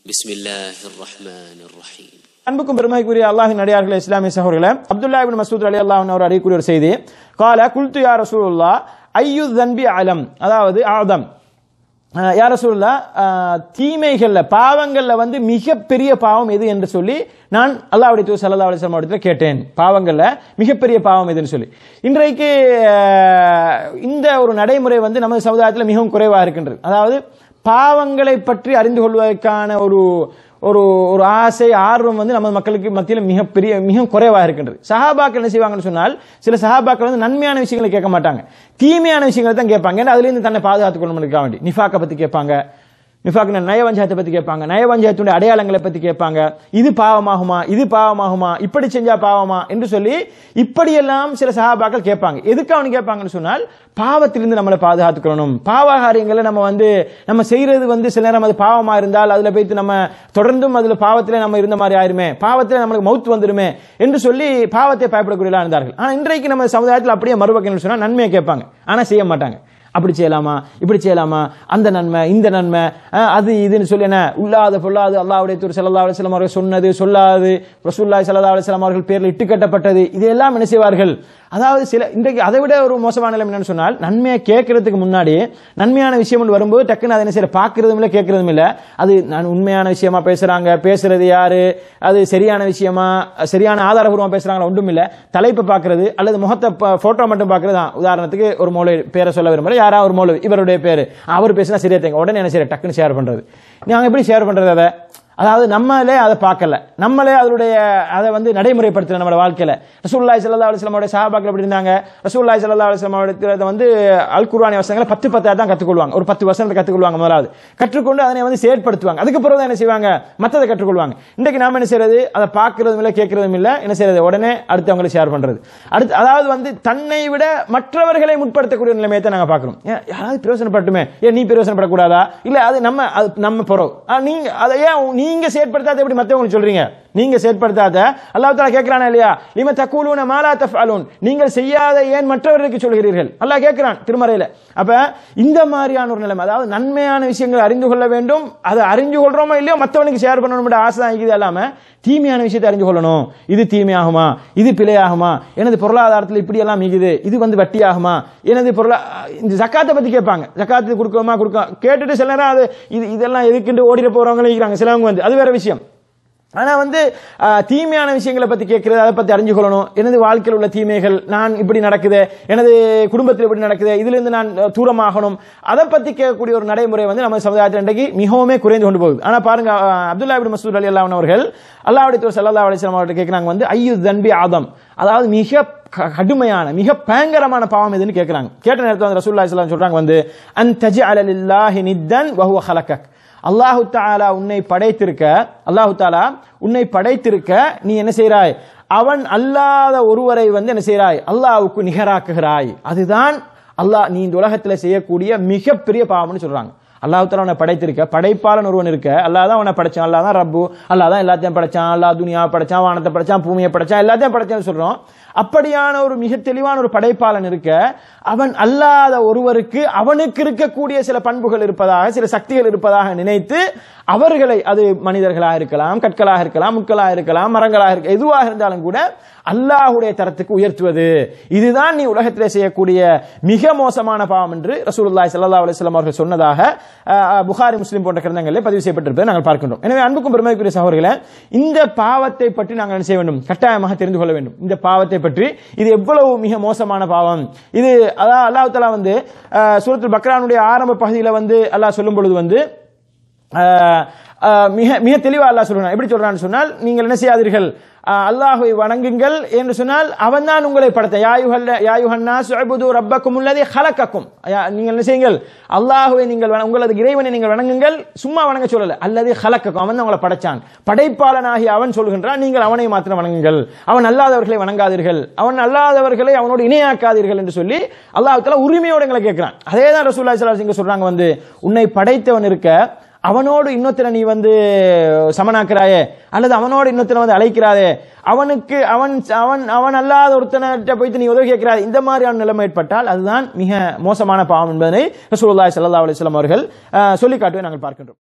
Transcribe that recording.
بسم الله الرحمن الرحيم அன்புக்கும் பெருமைக்குரிய அல்லாஹின் நடிகார்களே இஸ்லாமிய சகோதரர்களே அப்துல்லா இபின் மசூத் அலி அல்லாஹ் அவர் அறியக்கூடிய ஒரு செய்தி கால குல்து யா ரசூலுல்லா ஐயு தன்பி அலம் அதாவது ஆதம் அஹ், யா ரசூலுல்லா அஹ், தீமைகள்ல பாவங்கள்ல வந்து மிகப்பெரிய பாவம் எது என்று சொல்லி நான் அல்லாஹ்வுடைய தூர் சல்லா அலிஸ்லாம் இடத்துல கேட்டேன் பாவங்கள்ல மிகப்பெரிய பாவம் எதுன்னு சொல்லி இன்றைக்கு அஹ், இந்த ஒரு நடைமுறை வந்து நமது சமுதாயத்தில் மிகவும் குறைவாக இருக்கின்றது அதாவது பாவங்களை பற்றி அறிந்து கொள்வதற்கான ஒரு ஒரு ஒரு ஆசை ஆர்வம் வந்து நம்ம மக்களுக்கு மத்தியில் மிகப்பெரிய மிக குறைவாக இருக்கின்றது சஹாபாக்கள் என்ன செய்வாங்கன்னு சொன்னால் சில சஹாபாக்கள் வந்து நன்மையான விஷயங்களை கேட்க மாட்டாங்க தீமையான விஷயங்களை தான் கேட்பாங்க ஏன்னா அதுலேருந்து தன்னை பாதுகாத்துக் கொள்ளணும்னுக்காக வேண்டி நிஃபாக்கை பற்றி கேட்பாங்க நிஃபாக் நயவஞ்சாயத்தை பற்றி கேட்பாங்க நயவஞ்சாயத்துடைய அடையாளங்களை பற்றி கேட்பாங்க இது பாவமாகுமா இது பாவமாகுமா இப்படி செஞ்சா பாவமா என்று சொல்லி இப்படியெல்லாம் சில சஹாபாக்கள் கேட்பாங்க எதுக்கு அவனு கேட்பாங்கன்னு சொன்னால் பாவத்திலிருந்து நம்மளை பாதுகாத்துக்கணும் பாவகாரியங்களை நம்ம வந்து நம்ம செய்யறது வந்து சில நேரம் அது பாவமா இருந்தால் அதுல போயிட்டு நம்ம தொடர்ந்தும் அதுல பாவத்திலே நம்ம இருந்த மாதிரி ஆயிருமே பாவத்திலே நம்மளுக்கு மவுத் வந்துருமே என்று சொல்லி பாவத்தை பயப்படக்கூடியவர்களா இருந்தார்கள் ஆனா இன்றைக்கு நம்ம சமுதாயத்தில் அப்படியே மறுபக்கம் சொன்னா நன்மையை கேட்பாங்க ஆனா செய்ய மாட்டாங்க அப்படி செய்யலாமா இப்படி செய்யலாமா அந்த நன்மை இந்த நன்மை அஹ், அது இதுன்னு சொல்லி என்ன உள்ளாத பொல்லாது அல்லாவுடைய தூர் சல்லா அலுவலம் அவர்கள் சொன்னது சொல்லாது ரசூல்லாய் சல்லா அலுவலாம் அவர்கள் பேரில் இட்டு கட்டப்பட்டது இதெல்லாம் என்ன செய்வார்கள் அதாவது சில இன்றைக்கு அதை விட ஒரு மோசமான நிலைமை என்னன்னு சொன்னால் நன்மையை கேட்கறதுக்கு முன்னாடி நன்மையான விஷயம் ஒன்று வரும்போது டக்குன்னு அதை என்ன செய்ய பார்க்கறதும் இல்லை கேட்கறதும் இல்லை அது நான் உண்மையான விஷயமா பேசுறாங்க பேசுறது யாரு அது சரியான விஷயமா சரியான ஆதாரபூர்வமா பேசுறாங்களா ஒன்றும் இல்லை தலைப்பை பார்க்கறது அல்லது முகத்தை போட்டோ மட்டும் பார்க்கறது தான் உதாரணத்துக்கு ஒரு மௌலவி பேரை சொல்ல விரும்புறேன் யாரா ஒரு மௌலவி இவருடைய பேரு அவர் பேசினா சரியா தேங்க உடனே என்ன செய்ய டக்குன்னு ஷேர் பண்றது நாங்க எப்படி ஷேர் பண்றது அதை அதாவது நம்மளே அதை பார்க்கல நம்மளே அதனுடைய அதை வந்து நடைமுறைப்படுத்தல நம்ம வாழ்க்கையில ரசூல்லாய் சல்லா அலுவலமோட சஹாபாக்கள் எப்படி இருந்தாங்க ரசூல்லாய் சல்லா அலுவலமோட வந்து அல் குர்வானி வசனங்களை பத்து பத்தா தான் கற்றுக்கொள்வாங்க ஒரு பத்து வசனத்தை கற்றுக்கொள்வாங்க முதலாவது கற்றுக்கொண்டு அதனை வந்து செயற்படுத்துவாங்க அதுக்கு பிறகு தான் என்ன செய்வாங்க மற்றதை கற்றுக்கொள்வாங்க இன்றைக்கு நாம என்ன செய்யறது அதை பார்க்கறதும் இல்லை கேட்கறதும் இல்லை என்ன செய்யறது உடனே அடுத்தவங்களை ஷேர் பண்றது அடுத்து அதாவது வந்து தன்னை விட மற்றவர்களை முற்படுத்தக்கூடிய நிலைமையை தான் நாங்க பார்க்கிறோம் ஏன் யாராவது பிரயோசனப்பட்டுமே ஏன் நீ பிரயோசனப்படக்கூடாதா இல்ல அது நம்ம அது நம்ம பொறவு ஆ, நீங்க அதை ஏன் நீங்க செயற்படுத்தாத எப்படி மற்றவங்களுக்கு சொல்றீங்க நீங்க செயற்படுத்தாத அல்லாஹ் தாலா கேட்கிறானா இல்லையா லிம தக்கூலூன மாலா தஃஅலூன் நீங்கள் செய்யாத ஏன் மற்றவர்களுக்கு சொல்கிறீர்கள் அல்லாஹ் கேட்கிறான் திருமறையில அப்ப இந்த மாதிரியான ஒரு நிலைமை அதாவது நன்மையான விஷயங்களை அறிந்து கொள்ள வேண்டும் அதை அறிஞ்சு கொள்றோமோ இல்லையோ மற்றவனுக்கு ஷேர் பண்ணணும் ஆசை தான் இருக்குது இல்லாம தீமையான விஷயத்தை அறிஞ்சு கொள்ளணும் இது தீமையாகுமா இது பிழையாகுமா எனது பொருளாதாரத்தில் இப்படி எல்லாம் மிகுது இது வந்து வட்டியாகுமா எனது பொருளா இந்த ஜக்காத்தை பத்தி கேட்பாங்க ஜக்காத்து கொடுக்கணுமா கொடுக்க கேட்டுட்டு சில நேரம் அது இது இதெல்லாம் எதுக்குன்னு ஓடிட போறவங்களும் இருக்கிறாங்க சிலவங்க வந்து அது வேற விஷயம் ஆனா வந்து ஆஹ், தீமையான விஷயங்களை பத்தி கேட்கறது அதை பத்தி அறிஞ்சு கொள்ளணும் எனது வாழ்க்கையில் உள்ள தீமைகள் நான் இப்படி நடக்குது எனது குடும்பத்தில் இப்படி நடக்குது இதுல இருந்து நான் அஹ், தூரமாகணும் அதை பத்தி கேட்கக்கூடிய ஒரு நடைமுறை வந்து நம்ம சமுதாயத்தில் இன்றைக்கு மிகவும் குறைந்து கொண்டு போகுது ஆனா பாருங்க ஆஹ், அப்துல்லா இப்னு மசூத் அலி அல்லாஹ் அவர்கள் அல்லாஹ்வுடைய தூர் சல்லா அலிஸ்லாம் அவர்கிட்ட கேட்கிறாங்க வந்து ஐயு தன்பி ஆதம் அதாவது மிக க- கடுமையான மிக பயங்கரமான பாவம் எதுன்னு கேட்கிறாங்க கேட்ட நேரத்தில் வந்து ரசூல்லா ஸல்லல்லாஹு சொல்றாங்க வந்து அன் தஜி அலலில்லாஹி நித்தன் வஹுவ ஹலக்கக் அல்லாஹு தாலா உன்னை படைத்திருக்க அல்லாஹு தாலா உன்னை படைத்திருக்க நீ என்ன செய்றாய் அவன் அல்லாத ஒருவரை வந்து என்ன செய்றாய் அல்லாஹ்வுக்கு நிகராக்குகிறாய் அதுதான் அல்லாஹ் நீ இந்த உலகத்தில் செய்யக்கூடிய மிகப்பெரிய பாவம்னு சொல்றாங்க அல்லாஹ் தாலா உன்னை படைத்திருக்க படைப்பாளன் ஒருவன் இருக்க அல்லாஹ் தான் உன்னை படைச்சான் அல்லாஹ் தான் ரப்பு அல்லாஹ் தான் எல்லாத்தையும் படைச்சான் அல்லாஹ் துனியா படைச்சான் வானத்தை படைச்சான் பூமியை படைச்சான் எல்லாத்தையும் படைச்சான்னு சொல்றோம் அப்படியான ஒரு மிக தெளிவான ஒரு படைப்பாளன் இருக்க அவன் அல்லாத ஒருவருக்கு அவனுக்கு இருக்கக்கூடிய சில பண்புகள் இருப்பதாக சில சக்திகள் இருப்பதாக நினைத்து அவர்களை அது மனிதர்களாக இருக்கலாம் கற்களாக இருக்கலாம் முட்களாக இருக்கலாம் மரங்களாக இருக்க எதுவாக இருந்தாலும் கூட அல்லாஹுடைய தரத்துக்கு உயர்த்துவது இதுதான் நீ உலகத்திலே செய்யக்கூடிய மிக மோசமான பாவம் என்று ரசூலுல்லாஹி ஸல்லல்லாஹு அலைஹி வஸல்லம் அவர்கள் சொன்னதாக அஹ், புகாரி முஸ்லிம் போன்ற கிரந்தங்களில் பதிவு செய்யப்பட்டிருப்பதை நாங்கள் பார்க்கின்றோம் எனவே அன்புக்கும் பெருமைக்குரிய சகோதரர்களே இந்த பாவத்தை பற்றி நாங்கள் என்ன செய்ய வேண்டும் கட்டாயமாக தெரிந்து கொள்ள வேண்டும் இந்த பாவத்தை பற்றி இது எவ்வளவு மிக மோசமான பாவம் இது அதான் அல்லாஹ் தஆலா வந்து அஹ், சூரத்துல் பக்ரானுடைய ஆரம்ப பகுதியில் வந்து அல்லாஹ் சொல்லும் பொழுது வந்து ஆஹ் ஆஹ் மிக மிக தெளிவா அல்லாஹ் சொல்றான் எப்படி சொல்றான்னு சொன்னால் நீங்கள் என்ன செய்யாதீர்கள் ஆஹ் அல்லாஹ்வை வணங்குங்கள் என்று சொன்னால் அவன் தான் உங்களை படைத்த யாயுஹல்ல யாயுஹன்னா சுஅபுது ரப்பக்கும் உள்ளதை ஹலக்கக்கும் நீங்கள் என்ன செய்யுங்கள் அல்லாஹ்வை நீங்கள் வண- உங்களது இறைவனை நீங்கள் வணங்குங்கள் சும்மா வணங்க சொல்லல அல்லது ஹலக்கக்கும் அவன் தான் உங்களை படைச்சான் படைப்பாளனாகி அவன் சொல்கின்றான் நீங்கள் அவனை மாத்திரம் வணங்குங்கள் அவன் அல்லாதவர்களை வணங்காதீர்கள் அவன் அல்லாதவர்களை அவனோடு இணையாக்காதீர்கள் என்று சொல்லி அல்லாஹ் தஆலா உரிமையோடு எங்களை கேட்கிறான் அதே தான் ரசூலுல்லாஹி ஸல்லல்லாஹு அலைஹி வஸல்லம் சொல்றாங்க வந்து உன்னை படைத்தவன் இருக்க அவனோடு இன்னொருத்தரை நீ வந்து சமனாக்குறாயே அல்லது அவனோடு இன்னொருத்தனை வந்து அழைக்கிறாயே அவனுக்கு அவன் அவன் அவன் அல்லாத ஒருத்தனை போயிட்டு நீ உதவி கேட்கிறாய் இந்த மாதிரியான நிலைமை ஏற்பட்டால் அதுதான் மிக மோசமான பாவம் என்பதனை ரசூலுல்லாஹி ஸல்லல்லாஹு அலைஹி வஸல்லம் அவர்கள் அஹ், சொல்லி காட்டுவதை நாங்கள் பார்க்கின்றோம்